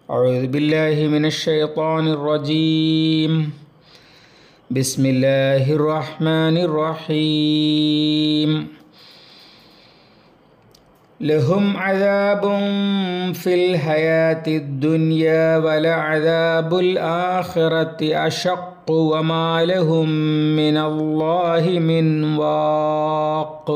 أعوذ بالله من الشيطان الرجيم بسم الله الرحمن الرحيم لهم عذاب في الحياة الدنيا ولعذاب الآخرة أشق وما لهم من الله من واق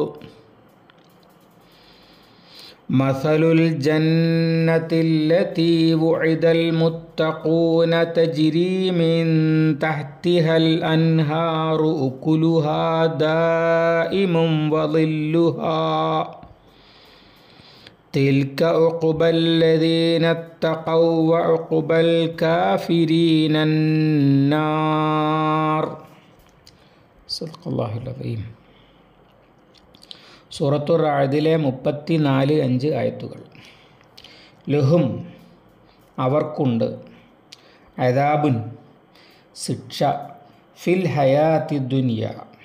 مثل الجنة التي وعد المتقون تجري من تحتها الأنهار أكلها دائم وظلها تلك عقبى الذين اتقوا وعقبى الكافرين النار صدق الله العظيم സൂറത്തു റാദിലെ മുപ്പത്തി നാല് അഞ്ച് ആയത്തുകൾ ലഹും അവർക്കുണ്ട് അതാബുൻ ശിക്ഷ ഫിൽ ഹയാത്തി ദുനിയ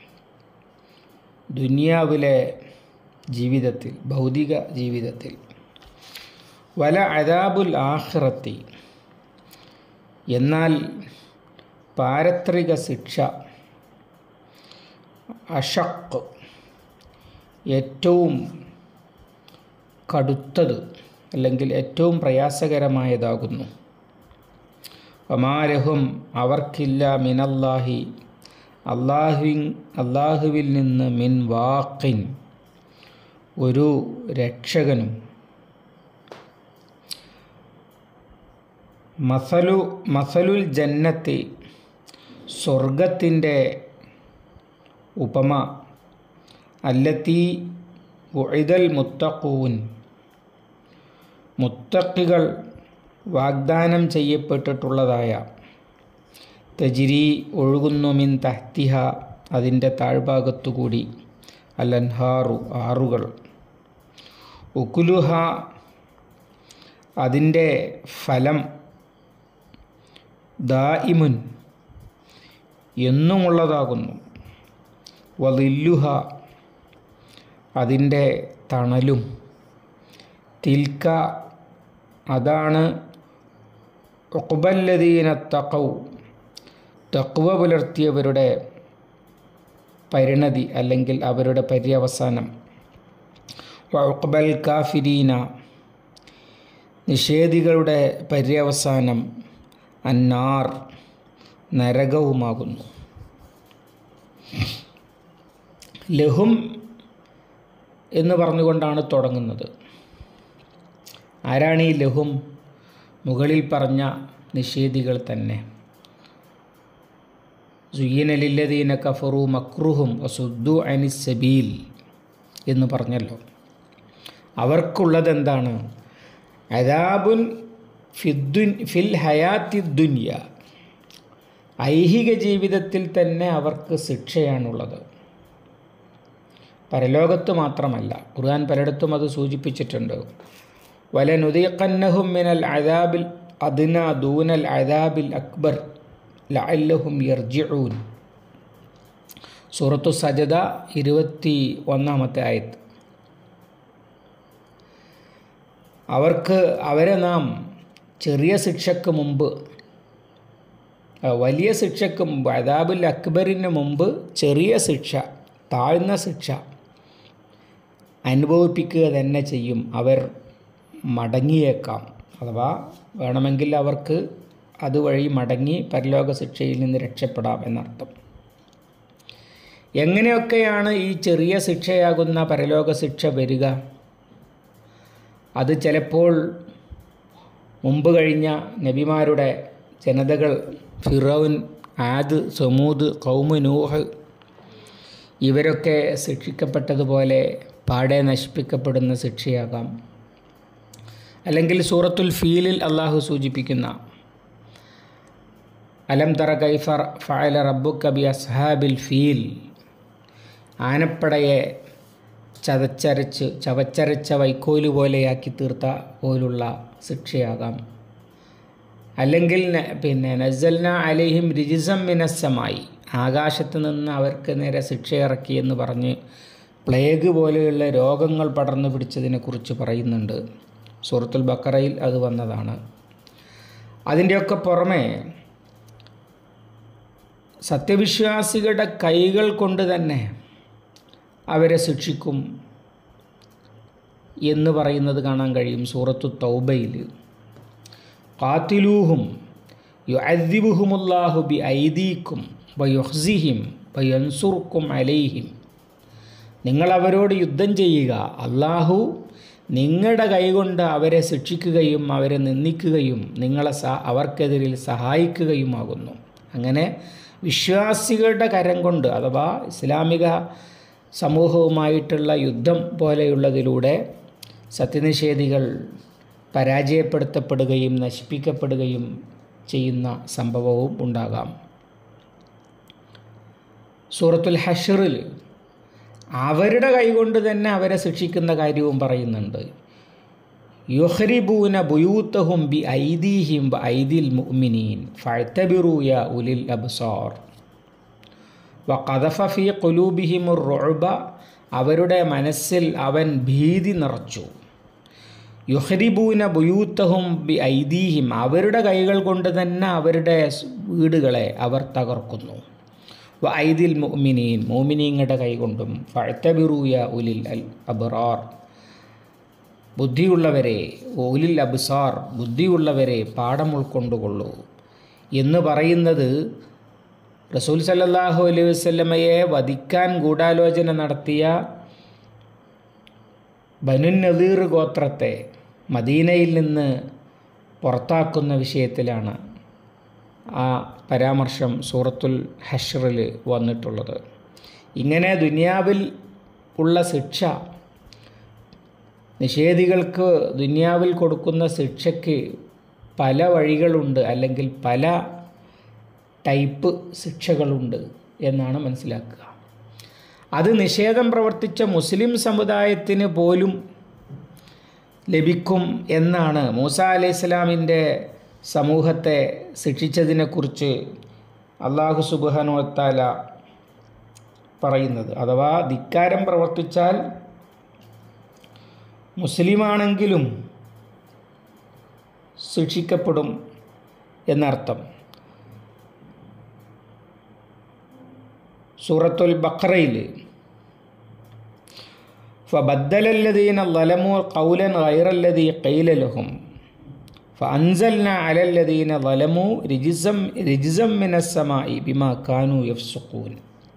ദുനിയാവിലെ ജീവിതത്തിൽ ഭൗതിക ജീവിതത്തിൽ വല അതാബുൽ ആഖിറത്തി എന്നാൽ പാരത്രിക ശിക്ഷ അഷക്ക് ഏറ്റവും കടുത്തത് അല്ലെങ്കിൽ ഏറ്റവും പ്രയാസകരമായതാകുന്നു ഒമാരഹും അവർക്കില്ല മിനല്ലാഹി അള്ളാഹുവിൻ അള്ളാഹുവിൽ നിന്ന് മിൻ വാക്കിൻ ഒരു രക്ഷകനും മസലു മസലുൽ ജന്നത്തി സ്വർഗത്തിൻ്റെ ഉപമ അല്ലത്തി ഉഴുതൽ മുത്തക്കൂൻ മുത്തക്കികൾ വാഗ്ദാനം ചെയ്യപ്പെട്ടിട്ടുള്ളതായ തജിരി ഒഴുകുന്നു മിൻ തഹ്തിഹ അതിൻ്റെ താഴ്ഭാഗത്തുകൂടി അലൻഹാറു ആറുകൾ ഉക്കുലുഹ അതിൻ്റെ ഫലം ദായിമുൻ എന്നുമുള്ളതാകുന്നു വലില്ലുഹ അതിൻ്റെ തണലും തിൽക്ക അതാണ് ഒക്കുബല്ലദീന തക്കൗ തക്കുവ പുലർത്തിയവരുടെ പരിണതി അല്ലെങ്കിൽ അവരുടെ പര്യവസാനം വഅഖ്ബൽ കാഫിരീന നിഷേധികളുടെ പര്യവസാനം അന്നാർ നരകവുമാകുന്നു ലഹും എന്ന് പറഞ്ഞുകൊണ്ടാണ് തുടങ്ങുന്നത് ആരാണ് ഈ ലഹും മുകളിൽ പറഞ്ഞ നിഷേധികൾ തന്നെ സുയ്യനലില്ലദീന കഫറു മക്രുഹും വസുദ്ദു അനിസബീൽ എന്ന് പറഞ്ഞല്ലോ അവർക്കുള്ളത് എന്താണ് അദാബുൻ ഫിദ്ദുൻ ഫിൽ ഹയാത്തി ദുന്യ ഐഹിക ജീവിതത്തിൽ തന്നെ അവർക്ക് ശിക്ഷയാണുള്ളത് പരലോകത്ത് മാത്രമല്ല ഖുർആൻ പലയിടത്തും അത് സൂചിപ്പിച്ചിട്ടുണ്ട് വലനുദീഖന്നഹും മിനൽ അദാബിൽ അദ്ന ദൂനൽ അദാബിൽ അക്ബർ ലഅല്ലഹും യർജിഊൻ സൂറത്തു സജദ ഇരുപത്തി ഒന്നാമത്തെ ആയത്ത് അവർക്ക് അവരെ നാം ചെറിയ ശിക്ഷക്ക് മുമ്പ് വലിയ ശിക്ഷക്ക് മുമ്പ് അദാബുൽ അക്ബറിന് മുമ്പ് ചെറിയ ശിക്ഷ താഴ്ന്ന ശിക്ഷ അനുഭവിപ്പിക്കുക തന്നെ ചെയ്യും അവർ മടങ്ങിയേക്കാം അഥവാ വേണമെങ്കിൽ അവർക്ക് അതുവഴി മടങ്ങി പരലോക ശിക്ഷയിൽ നിന്ന് രക്ഷപ്പെടാം എന്നർത്ഥം എങ്ങനെയൊക്കെയാണ് ഈ ചെറിയ ശിക്ഷയാകുന്ന പരലോക ശിക്ഷ വരിക അത് ചിലപ്പോൾ മുമ്പ് കഴിഞ്ഞ നബിമാരുടെ ജനതകൾ ഫിറോൻ ആദ് സമൂദ് കൗമ് നൂഹ് ഇവരൊക്കെ ശിക്ഷിക്കപ്പെട്ടതുപോലെ പാടെ നശിപ്പിക്കപ്പെടുന്ന ശിക്ഷയാകാം അല്ലെങ്കിൽ സൂറത്തുൽ ഫീലിൽ അള്ളാഹു സൂചിപ്പിക്കുന്ന അലം തറ കൈഫർ ഫഅല റബ്ബു കബി അസ്ഹാബിൽ ഫീൽ ആനപ്പടയെ ചതച്ചരച്ച് ചവച്ചരച്ച വൈക്കോല് പോലെയാക്കി തീർത്ത പോലുള്ള ശിക്ഷയാകാം അല്ലെങ്കിൽ പിന്നെ നസൽന അലഹിം രിജിസം മിനസ്സമായി ആകാശത്ത് നിന്ന് അവർക്ക് നേരെ ശിക്ഷയിറക്കി എന്ന് പറഞ്ഞ് പ്ലേഗ് പോലെയുള്ള രോഗങ്ങൾ പടർന്നു പിടിച്ചതിനെക്കുറിച്ച് പറയുന്നുണ്ട് സൂറത്തുൽ ബക്കറയിൽ അത് വന്നതാണ് അതിൻ്റെയൊക്കെ പുറമെ സത്യവിശ്വാസികളുടെ കൈകൾ കൊണ്ട് തന്നെ അവരെ ശിക്ഷിക്കും എന്ന് പറയുന്നത് കാണാൻ കഴിയും സൂറത്തു തൗബയിൽ കാത്തിലൂഹും യുഅദ്ദിബുഹുമുല്ലാഹു ബി ഐദീക്കും വയുഹ്സിഹിം വയൻസുർക്കും അലൈഹിം നിങ്ങൾ അവരോട് യുദ്ധം ചെയ്യുക അള്ളാഹു നിങ്ങളുടെ കൈകൊണ്ട് അവരെ ശിക്ഷിക്കുകയും അവരെ നിന്ദിക്കുകയും നിങ്ങളെ സ അവർക്കെതിരിൽ സഹായിക്കുകയുമാകുന്നു അങ്ങനെ വിശ്വാസികളുടെ കരം കൊണ്ട് അഥവാ ഇസ്ലാമിക സമൂഹവുമായിട്ടുള്ള യുദ്ധം പോലെയുള്ളതിലൂടെ സത്യനിഷേധികൾ പരാജയപ്പെടുത്തപ്പെടുകയും നശിപ്പിക്കപ്പെടുകയും ചെയ്യുന്ന സംഭവവും ഉണ്ടാകാം സൂറത്തുൽ ഹഷറിൽ അവരുടെ കൈകൊണ്ട് തന്നെ അവരെ ശിക്ഷിക്കുന്ന കാര്യവും പറയുന്നുണ്ട് യുഹ്രിബൂന ബുയൂത്തഹും ബി ഐദീഹിം ബ ഐദിൽ മുഅ്മിനീൻ ഫഅ്തബിറൂയ ഉലിൽ അബ്സാർ വ ഖദഫ ഫീ ഖുലൂബിഹിമുർ റുഅബ അവരുടെ മനസ്സിൽ അവൻ ഭീതി നിറച്ചു യുഹ്രിബൂന ബുയൂത്തഹും ബി ഐദീഹിം അവരുടെ കൈകൾ കൊണ്ട് തന്നെ അവരുടെ വീടുകളെ അവർ തകർക്കുന്നു വ ഐദിൽ മുഅ്മിനീൻ മോമിനീങ്ങളുടെ കൈകൊണ്ടും ഫഅ്തബിറൂയ ഉലിൽ അൽ അബ്റാർ ബുദ്ധിയുള്ളവരെ ഓലിൽ അബ്സാർ ബുദ്ധിയുള്ളവരെ പാഠം ഉൾക്കൊണ്ടുകൊള്ളൂ എന്ന് പറയുന്നത് റസൂൽ സല്ലല്ലാഹു അലൈഹി വസല്ലമയെ വധിക്കാൻ ഗൂഢാലോചന നടത്തിയ ബനുൻ നദീർ ഗോത്രത്തെ മദീനയിൽ നിന്ന് പുറത്താക്കുന്ന വിഷയത്തിലാണ് ആ പരാമർശം സൂറത്തുൽ ഹഷറിൽ വന്നിട്ടുള്ളത് ഇങ്ങനെ ദുനിയാവിൽ ഉള്ള ശിക്ഷ നിഷേധികൾക്ക് ദുനിയാവിൽ കൊടുക്കുന്ന ശിക്ഷയ്ക്ക് പല വഴികളുണ്ട് അല്ലെങ്കിൽ പല ടൈപ്പ് ശിക്ഷകളുണ്ട് എന്നാണ് മനസ്സിലാക്കുക അത് നിഷേധം പ്രവർത്തിച്ച മുസ്ലിം സമുദായത്തിന് പോലും ലഭിക്കും എന്നാണ് മൂസ അലൈഹി സ്വലാമിൻ്റെ സമൂഹത്തെ ശിക്ഷിച്ചതിനെക്കുറിച്ച് അള്ളാഹു സുബാനുവത്താല പറയുന്നത് അഥവാ ധിക്കാരം പ്രവർത്തിച്ചാൽ മുസ്ലിമാണെങ്കിലും ശിക്ഷിക്കപ്പെടും എന്നർത്ഥം സൂറത്തുൽ ബഖറയിൽ فبدل الذين ظلموا قولا غير الذي قيل لهم فأنزلنا على الذين ظلموا رجزا رجزا من السماء بما كانوا يفسقون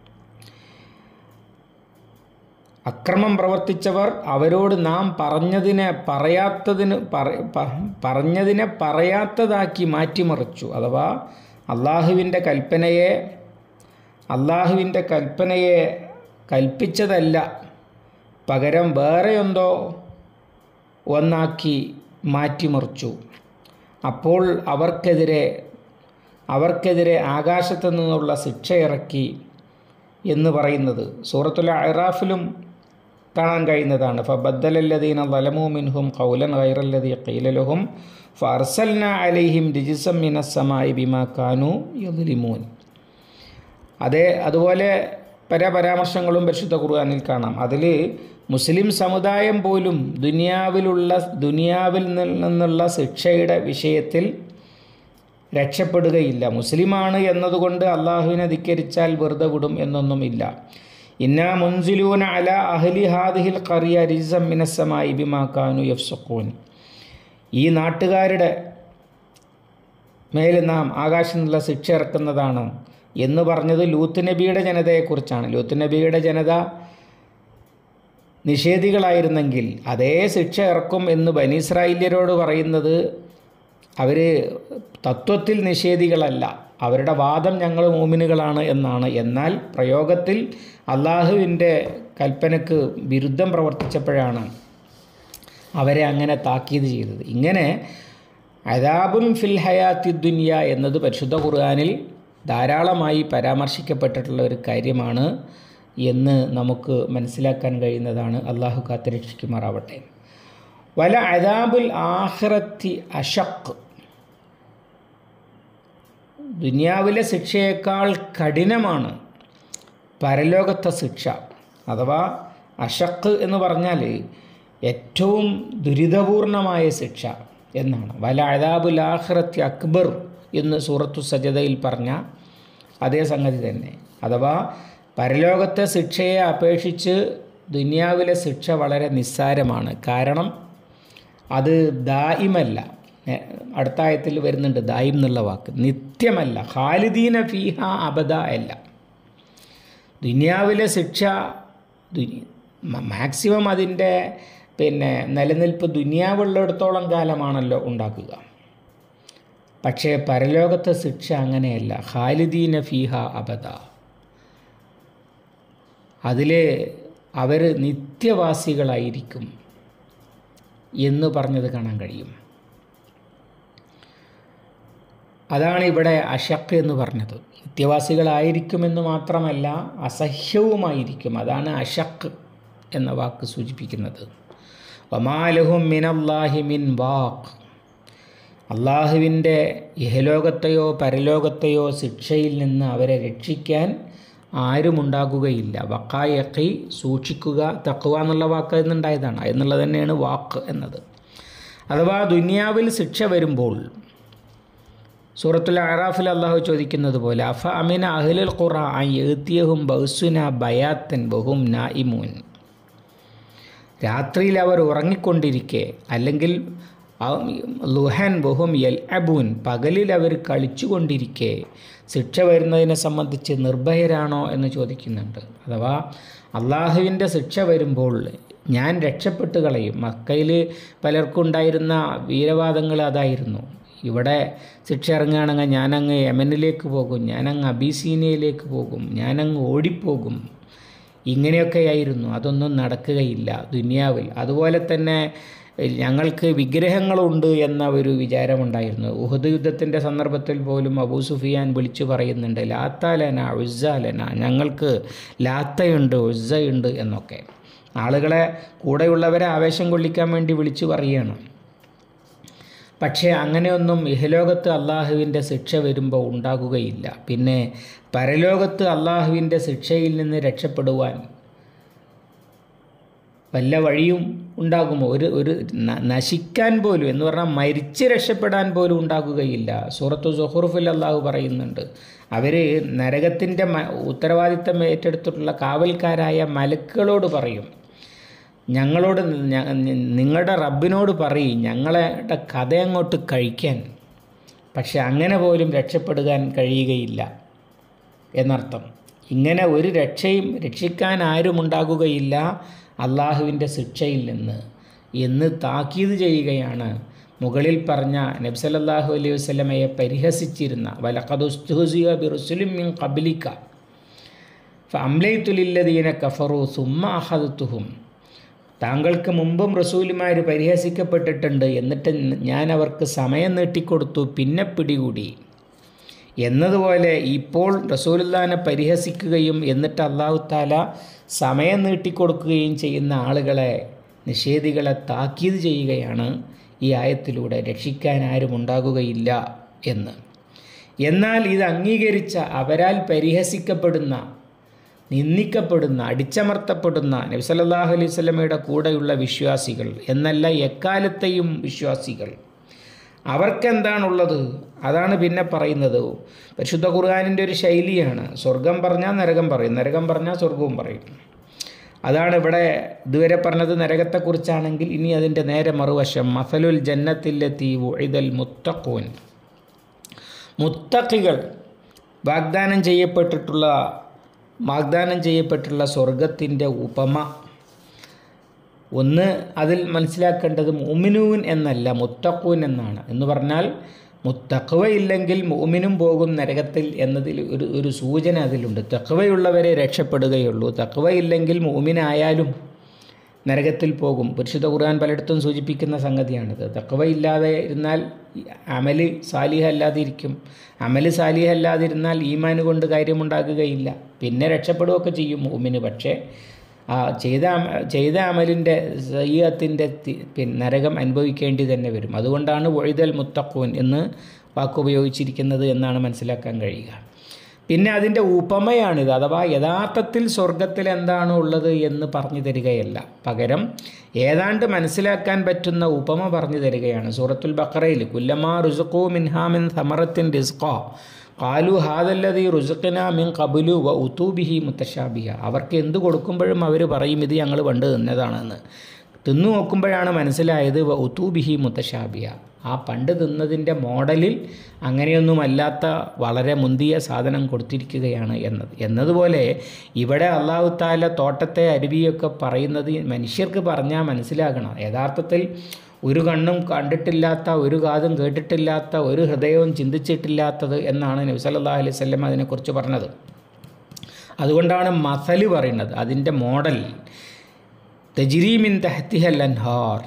അക്രമം പ്രവർത്തിച്ചവർ അവരോട് നാം പറഞ്ഞതിനെ പറയാത്തതിന് പറഞ്ഞതിനെ പറയാത്തതാക്കി മാറ്റിമറിച്ചു അഥവാ അള്ളാഹുവിൻ്റെ കൽപ്പനയെ അള്ളാഹുവിൻ്റെ കൽപ്പനയെ കൽപ്പിച്ചതല്ല പകരം വേറെ എന്തോ ഒന്നാക്കി മാറ്റിമറിച്ചു അപ്പോൾ അവർക്കെതിരെ അവർക്കെതിരെ ആകാശത്തു നിന്നുള്ള ശിക്ഷ ഇറക്കി എന്ന് പറയുന്നത് സൂറത്തുൽ അറാഫിലും കാണാൻ കഴിയുന്നതാണ് ഫബദ്ദലല്ലദീന ലലമു മിൻഹും ഖൗലൻ ഗൈറല്ലദീ ഖീലലഹും ഫർസൽന അലൈഹിം രിജിസം മിനസ്സമായി ബിമാ കാനു യദ്ലിമൂൻ അതേ അതുപോലെ പല പരാമർശങ്ങളും പരിശുദ്ധ ഖുർആനിൽ കാണാം അതിൽ മുസ്ലിം സമുദായം പോലും ദുനിയാവിലുള്ള ദുനിയാവിൽ നിന്നുള്ള ശിക്ഷയുടെ വിഷയത്തിൽ രക്ഷപ്പെടുകയില്ല മുസ്ലിമാണ് എന്നതുകൊണ്ട് അള്ളാഹുവിനെ ധിക്കരിച്ചാൽ വെറുതെ വിടും എന്നൊന്നുമില്ല ഇന്നാ മുൻസിലൂന അല അഹ്ലി ഹാദിഹിൽ കറിയ റിസം മിനസ്സമായി ബിമാക്കാനു യഫ്സുഖൂൻ ഈ നാട്ടുകാരുടെ മേൽ നാം ആകാശം നിന്നുള്ള ശിക്ഷ ഇറക്കുന്നതാണ് എന്ന് പറഞ്ഞത് ലൂത്ത് നബിയുടെ ജനതയെക്കുറിച്ചാണ് ലൂത്ത് നബിയുടെ ജനത നിഷേധികളായിരുന്നെങ്കിൽ അതേ ശിക്ഷ ഇറക്കും എന്ന് ബനീസ്രായില്യരോട് പറയുന്നത് അവർ തത്വത്തിൽ നിഷേധികളല്ല അവരുടെ വാദം ഞങ്ങൾ മോമിനുകളാണ് എന്നാണ് എന്നാൽ പ്രയോഗത്തിൽ അള്ളാഹുവിൻ്റെ കൽപ്പനക്ക് വിരുദ്ധം പ്രവർത്തിച്ചപ്പോഴാണ് അവരെ അങ്ങനെ താക്കീത് ചെയ്തത് ഇങ്ങനെ അദാബുൻ ഫിൽ ഹയാത്തി ദുനിയ എന്നത് പരിശുദ്ധ ഖുർആാനിൽ ധാരാളമായി പരാമർശിക്കപ്പെട്ടിട്ടുള്ള ഒരു കാര്യമാണ് എന്ന് നമുക്ക് മനസ്സിലാക്കാൻ കഴിയുന്നതാണ് അള്ളാഹു കാത്തുരക്ഷിക്കുമാറാവട്ടെ വല അദാബുൽ ആഹ്റത്തി അഷക്ക് ദുനിയാവിലെ ശിക്ഷയേക്കാൾ കഠിനമാണ് പരലോകത്തെ ശിക്ഷ അഥവാ അഷക്ക് എന്ന് പറഞ്ഞാൽ ഏറ്റവും ദുരിതപൂർണമായ ശിക്ഷ എന്നാണ് വല അഴാബുൽ ആഖിറത്തി അക്ബർ എന്ന് സൂറത്തു സജതയിൽ പറഞ്ഞ അതേ സംഗതി തന്നെ അഥവാ പരലോകത്തെ ശിക്ഷയെ അപേക്ഷിച്ച് ദുനിയാവിലെ ശിക്ഷ വളരെ നിസ്സാരമാണ് കാരണം അത് ദായിമല്ല ഏ, അടുത്ത ആയത്തിൽ വരുന്നുണ്ട് ദായിം എന്നുള്ള വാക്ക് നിത്യമല്ല ഖാലിദീന ഫീഹ അബദ അല്ല ദുനിയാവിലെ ശിക്ഷ ദുനി മ- മാക്സിമം അതിൻ്റെ പിന്നെ നിലനിൽപ്പ് ദുനിയാവുള്ളിടത്തോളം കാലമാണല്ലോ ഉണ്ടാക്കുക പക്ഷേ പരലോകത്തെ ശിക്ഷ അങ്ങനെയല്ല ഖാലിദീന ഫീഹ അബദ അതിൽ അവർ നിത്യവാസികളായിരിക്കും എന്ന് പറഞ്ഞത് കാണാൻ കഴിയും അതാണ് ഇവിടെ അഷക്ക് എന്ന് പറഞ്ഞത് നിത്യവാസികളായിരിക്കുമെന്ന് മാത്രമല്ല അസഹ്യവുമായിരിക്കും അതാണ് അഷക്ക് എന്ന വാക്ക് സൂചിപ്പിക്കുന്നത് വമാലഹും മിനല്ലാഹി മിൻ വാക്ക് അള്ളാഹുവിൻ്റെ ഇഹലോകത്തെയോ പരലോകത്തെയോ ശിക്ഷയിൽ നിന്ന് അവരെ രക്ഷിക്കാൻ ആരുമുണ്ടാകുകയില്ല വക്കായക്കി സൂക്ഷിക്കുക തക്കുവ എന്നുള്ള വാക്ക് എന്നുണ്ടായതാണ് എന്നുള്ളത് തന്നെയാണ് വാക്ക് എന്നത് അഥവാ ദുനിയാവിൽ ശിക്ഷ വരുമ്പോൾ സൂറത്തുൽ അറാഫിൽ അള്ളാഹു ചോദിക്കുന്നത് പോലെ അഫ അമിന അഹ്ലുൽ ഖുറ എഴുത്തിയഹും ബൗസുന ബയാത്തൻ ബഹും നായിമൂൻ രാത്രിയിൽ അവർ ഉറങ്ങിക്കൊണ്ടിരിക്കെ അല്ലെങ്കിൽ ആ- ലുഹൻ ബഹും യൽ അബൂൻ പകലിൽ അവർ കളിച്ചുകൊണ്ടിരിക്കെ ശിക്ഷ വരുന്നതിനെ സംബന്ധിച്ച് നിർഭയരാണോ എന്ന് ചോദിക്കുന്നുണ്ട് അഥവാ അള്ളാഹുവിൻ്റെ ശിക്ഷ വരുമ്പോൾ ഞാൻ രക്ഷപ്പെട്ട് കളയും മക്കയിൽ പലർക്കും ഉണ്ടായിരുന്ന വീരവാദങ്ങൾ അതായിരുന്നു ഇവിടെ ശിക്ഷ ഇറങ്ങുകയാണെങ്കിൽ ഞാനങ്ങ് യമനിലേക്ക് പോകും ഞാനങ്ങ് അബീസീനയിലേക്ക് പോകും ഞാനങ്ങ് ഓടിപ്പോകും ഇങ്ങനെയൊക്കെയായിരുന്നു അതൊന്നും നടക്കുകയില്ല ദുനിയാവിൽ അതുപോലെ തന്നെ ഞങ്ങൾക്ക് വിഗ്രഹങ്ങളുണ്ട് എന്ന ഒരു വിചാരമുണ്ടായിരുന്നു ഉഹദ് യുദ്ധത്തിൻ്റെ സന്ദർഭത്തിൽ പോലും അബൂ സുഫിയാൻ വിളിച്ചു പറയുന്നുണ്ട് ലാത്താലന ഉസ്സാലന ഞങ്ങൾക്ക് ലാത്തയുണ്ട് ഉസ്സയുണ്ട് എന്നൊക്കെ ആളുകളെ കൂടെയുള്ളവരെ ആവേശം കൊള്ളിക്കാൻ വേണ്ടി വിളിച്ചു പറയുകയാണ് പക്ഷേ അങ്ങനെയൊന്നും ഇഹലോകത്ത് അള്ളാഹുവിൻ്റെ ശിക്ഷ വരുമ്പോൾ ഉണ്ടാകുകയില്ല പിന്നെ പരലോകത്ത് അള്ളാഹുവിൻ്റെ ശിക്ഷയിൽ നിന്ന് രക്ഷപ്പെടുവാൻ വല്ല വഴിയും ഉണ്ടാകുമോ ഒരു ഒരു ന- നശിക്കാൻ പോലും എന്ന് പറഞ്ഞാൽ മരിച്ച് രക്ഷപ്പെടാൻ പോലും ഉണ്ടാകുകയില്ല സൂറത്തു സുഹുറുഫിൽ അള്ളാഹു പറയുന്നുണ്ട് അവർ നരകത്തിൻ്റെ മ ഉത്തരവാദിത്തം ഏറ്റെടുത്തിട്ടുള്ള കാവൽക്കാരായ മലക്കുകളോട് പറയും ഞങ്ങളോട് ഞ- നിങ്ങളുടെ റബ്ബിനോട് പറയും ഞങ്ങളുടെ കഥ അങ്ങോട്ട് കഴിക്കാൻ പക്ഷെ അങ്ങനെ പോലും രക്ഷപ്പെടുവാൻ കഴിയുകയില്ല എന്നർത്ഥം ഇങ്ങനെ ഒരു രക്ഷയും രക്ഷിക്കാൻ ആരും ഉണ്ടാകുകയില്ല അള്ളാഹുവിൻ്റെ ശിക്ഷയിൽ നിന്ന് എന്ന് താക്കീത് ചെയ്യുകയാണ് മുകളിൽ പറഞ്ഞ നബ്സലല്ലാഹു അലൈഹി വസ്ലമയെ പരിഹസിച്ചിരുന്ന വലഖദുസ്തുസിയ ബിറുസുലിം മിൻ കബലിക്ക ഫംലൈത്തുലില്ലദീന കഫറു സുമ്മ അഹദത്തുഹും താങ്കൾക്ക് മുമ്പും റസൂലുമാർ പരിഹസിക്കപ്പെട്ടിട്ടുണ്ട് എന്നിട്ട് ഞാൻ അവർക്ക് സമയം നീട്ടിക്കൊടുത്തു പിന്നെ പിടികൂടി എന്നതുപോലെ ഇപ്പോൾ റസൂലുല്ലാനെ പരിഹസിക്കുകയും എന്നിട്ട് അള്ളാഹു താല സമയം നീട്ടിക്കൊടുക്കുകയും ചെയ്യുന്ന ആളുകളെ നിഷേധികളെ താക്കീത് ചെയ്യുകയാണ് ഈ ആയത്തിലൂടെ രക്ഷിക്കാൻ ആരും ഉണ്ടാകുകയില്ല എന്ന് എന്നാൽ ഇത് അംഗീകരിച്ച അവരാൽ പരിഹസിക്കപ്പെടുന്ന നിന്ദിക്കപ്പെടുന്ന അടിച്ചമർത്തപ്പെടുന്ന നബ്സലല്ലാഹു അലൈഹി സ്വലമയുടെ കൂടെയുള്ള വിശ്വാസികൾ എന്നല്ല എക്കാലത്തെയും വിശ്വാസികൾ അവർക്കെന്താണുള്ളത് അതാണ് പിന്നെ പറയുന്നത് പരിശുദ്ധ ഖുർആാനിൻ്റെ ഒരു ശൈലിയാണ് സ്വർഗം പറഞ്ഞാൽ നരകം പറയും നരകം പറഞ്ഞാൽ സ്വർഗവും പറയും അതാണ് ഇവിടെ ഇതുവരെ പറഞ്ഞത് നരകത്തെക്കുറിച്ചാണെങ്കിൽ ഇനി അതിൻ്റെ നേരെ മറുവശം മസലുൽ ജന്നത്തിലെത്തി ഉഴുതൽ മുത്തഖൂൻ മുത്തഖികൾ വാഗ്ദാനം ചെയ്യപ്പെട്ടിട്ടുള്ള വാഗ്ദാനം ചെയ്യപ്പെട്ടുള്ള സ്വർഗത്തിൻ്റെ ഉപമ ഒന്ന് അതിൽ മനസ്സിലാക്കേണ്ടത് മോമിനൂൻ എന്നല്ല മുത്തഖൂൻ എന്നാണ് എന്ന് പറഞ്ഞാൽ മുത്തഖവ ഇല്ലെങ്കിൽ മോമിനും പോകും നരകത്തിൽ എന്നതിൽ ഒരു ഒരു സൂചന അതിലുണ്ട് തഖവയുള്ളവരെ രക്ഷപ്പെടുകയുള്ളൂ തഖവ ഇല്ലെങ്കിൽ മോമിനായാലും നരകത്തിൽ പോകും പരിശുദ്ധ ഖുർആൻ പലയിടത്തും സൂചിപ്പിക്കുന്ന സംഗതിയാണിത് തക്കവ ഇല്ലാതെ ഇരുന്നാൽ അമല് സാലിഹ അല്ലാതിരിക്കും അമല് സാലിഹ അല്ലാതിരുന്നാൽ ഈമാന് കൊണ്ട് കാര്യമുണ്ടാകുകയില്ല പിന്നെ രക്ഷപ്പെടുകയൊക്കെ ചെയ്യും മുമിന് പക്ഷേ ആ ചെയ്ത അമ- ചെയ്ത അമലിൻ്റെ സയ്യത്തിൻ്റെ പിന്നെ നരകം അനുഭവിക്കേണ്ടി തന്നെ വരും അതുകൊണ്ടാണ് വഴുതൽ മുത്തക്കൂൻ എന്ന് വാക്കുപയോഗിച്ചിരിക്കുന്നത് എന്നാണ് മനസ്സിലാക്കാൻ കഴിയുക പിന്നെ അതിൻ്റെ ഉപമയാണിത് അഥവാ യഥാർത്ഥത്തിൽ സ്വർഗത്തിൽ എന്താണ് ഉള്ളത് എന്ന് പറഞ്ഞു തരികയല്ല പകരം ഏതാണ്ട് മനസ്സിലാക്കാൻ പറ്റുന്ന ഉപമ പറഞ്ഞു തരികയാണ് സൂറത്തുൽ ബക്കറയിൽ കുല്ലമാ റുസുഖു മിൻഹാമിൻ സമറത്തിൻ റിസ്ഖോ കാലു ഹാദല്ലതി റുസുഖന മിൻ കബുലു വ ഉത്തൂബിഹി മുത്തശാബിഹ അവർക്ക് എന്ത് കൊടുക്കുമ്പോഴും അവർ പറയും ഇത് ഞങ്ങൾ പണ്ട് തിന്നതാണെന്ന് തിന്നു നോക്കുമ്പോഴാണ് മനസ്സിലായത് വ ഉത്തൂബിഹി മുത്തശാബിയ ആ പണ്ട് തിന്നതിൻ്റെ മോഡലിൽ അങ്ങനെയൊന്നുമല്ലാത്ത വളരെ മുന്തിയ സാധനം കൊടുത്തിരിക്കുകയാണ് എന്നത് എന്നതുപോലെ ഇവിടെ അള്ളാഹു താല തോട്ടത്തെ അരുവിയൊക്കെ പറയുന്നത് മനുഷ്യർക്ക് പറഞ്ഞാൽ മനസ്സിലാകണം യഥാർത്ഥത്തിൽ ഒരു കണ്ണും കണ്ടിട്ടില്ലാത്ത ഒരു കാതും കേട്ടിട്ടില്ലാത്ത ഒരു ഹൃദയവും ചിന്തിച്ചിട്ടില്ലാത്തത് എന്നാണ് നബി സല്ലല്ലാഹു അലൈഹി വസല്ലം അതിനെക്കുറിച്ച് പറഞ്ഞത് അതുകൊണ്ടാണ് മസല് പറയുന്നത് അതിൻ്റെ മോഡൽ തജിരീമിൻ തഹത്തിഹൽ അൻഹാർ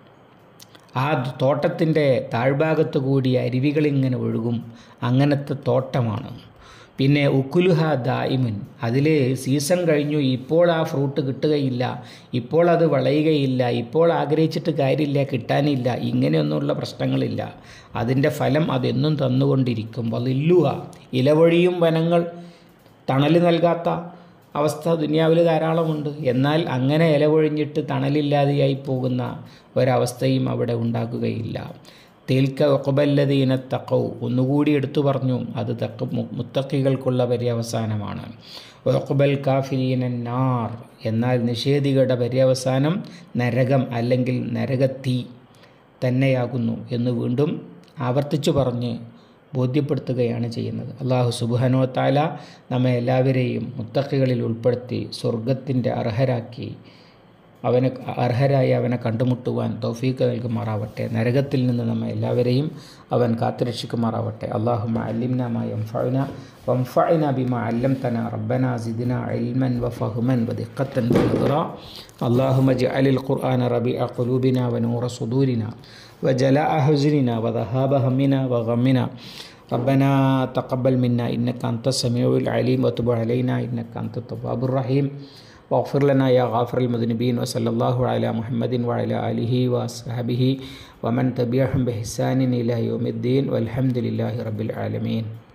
ആ തോട്ടത്തിൻ്റെ താഴ്ഭാഗത്ത് കൂടി അരുവികളിങ്ങനെ ഒഴുകും അങ്ങനത്തെ തോട്ടമാണ് പിന്നെ ഉക്കുലുഹ ദായിമുൻ അതിൽ സീസൺ കഴിഞ്ഞു ഇപ്പോൾ ആ ഫ്രൂട്ട് കിട്ടുകയില്ല ഇപ്പോൾ അത് വിളയുകയില്ല ഇപ്പോൾ ആഗ്രഹിച്ചിട്ട് കാര്യമില്ല കിട്ടാനില്ല ഇങ്ങനെയൊന്നുമുള്ള പ്രശ്നങ്ങളില്ല അതിൻ്റെ ഫലം അതെന്നും തന്നുകൊണ്ടിരിക്കും വലില്ലുക ഇലവഴിയും വനങ്ങൾ തണൽ നൽകാത്ത അവസ്ഥ ദുനിയാവിൽ ധാരാളമുണ്ട് എന്നാൽ അങ്ങനെ ഇലവൊഴിഞ്ഞിട്ട് തണലില്ലാതെയായി പോകുന്ന ഒരവസ്ഥയും അവിടെ ഉണ്ടാകുകയില്ല തേൽക്ക ഒക്കബല്ലതീന തക്കൗ ഒന്നുകൂടി എടുത്തു പറഞ്ഞു അത് തക്ക മുത്തക്കികൾക്കുള്ള പര്യവസാനമാണ് ഒക്കബൽ കാഫിരീന നാർ എന്നാൽ നിഷേധികളുടെ പര്യവസാനം നരകം അല്ലെങ്കിൽ നരകത്തീ തന്നെയാകുന്നു എന്ന് വീണ്ടും ആവർത്തിച്ചു പറഞ്ഞ് ബോധ്യപ്പെടുത്തുകയാണ് ചെയ്യുന്നത് അള്ളാഹു സുബാനോ താല നമ്മെ എല്ലാവരെയും മുത്തക്കികളിൽ ഉൾപ്പെടുത്തി സ്വർഗത്തിൻ്റെ അർഹരാക്കി അവനെ അർഹരായി അവനെ കണ്ടുമുട്ടുവാൻ തൗഫീക്ക് നൽകുമാറാവട്ടെ നരകത്തിൽ നിന്ന് നമ്മെ എല്ലാവരെയും അവൻ കാത്തുരക്ഷിക്കുമാറാവട്ടെ അള്ളാഹുമ അല്ലിംന മായം ഫഅന വംഫഅന ബിമ അല്ലംതന റബ്ബന സിദ്ന ഇൽമൻ വഫഹ്മൻ വദിഖത്തൻ വനദറ اللهم اجعل القرآن ربيع قلوبنا ونور صدورنا وجلاء حزننا وذهاب همنا وغمنا ربنا تقبل منا إنك أنت السميع العليم وتب علينا إنك أنت التواب الرحيم واغفر لنا يا غافر المذنبين وصلى الله على محمد وعلى آله وأصحابه ومن تبعهم بإحسان إلى يوم الدين والحمد لله رب العالمين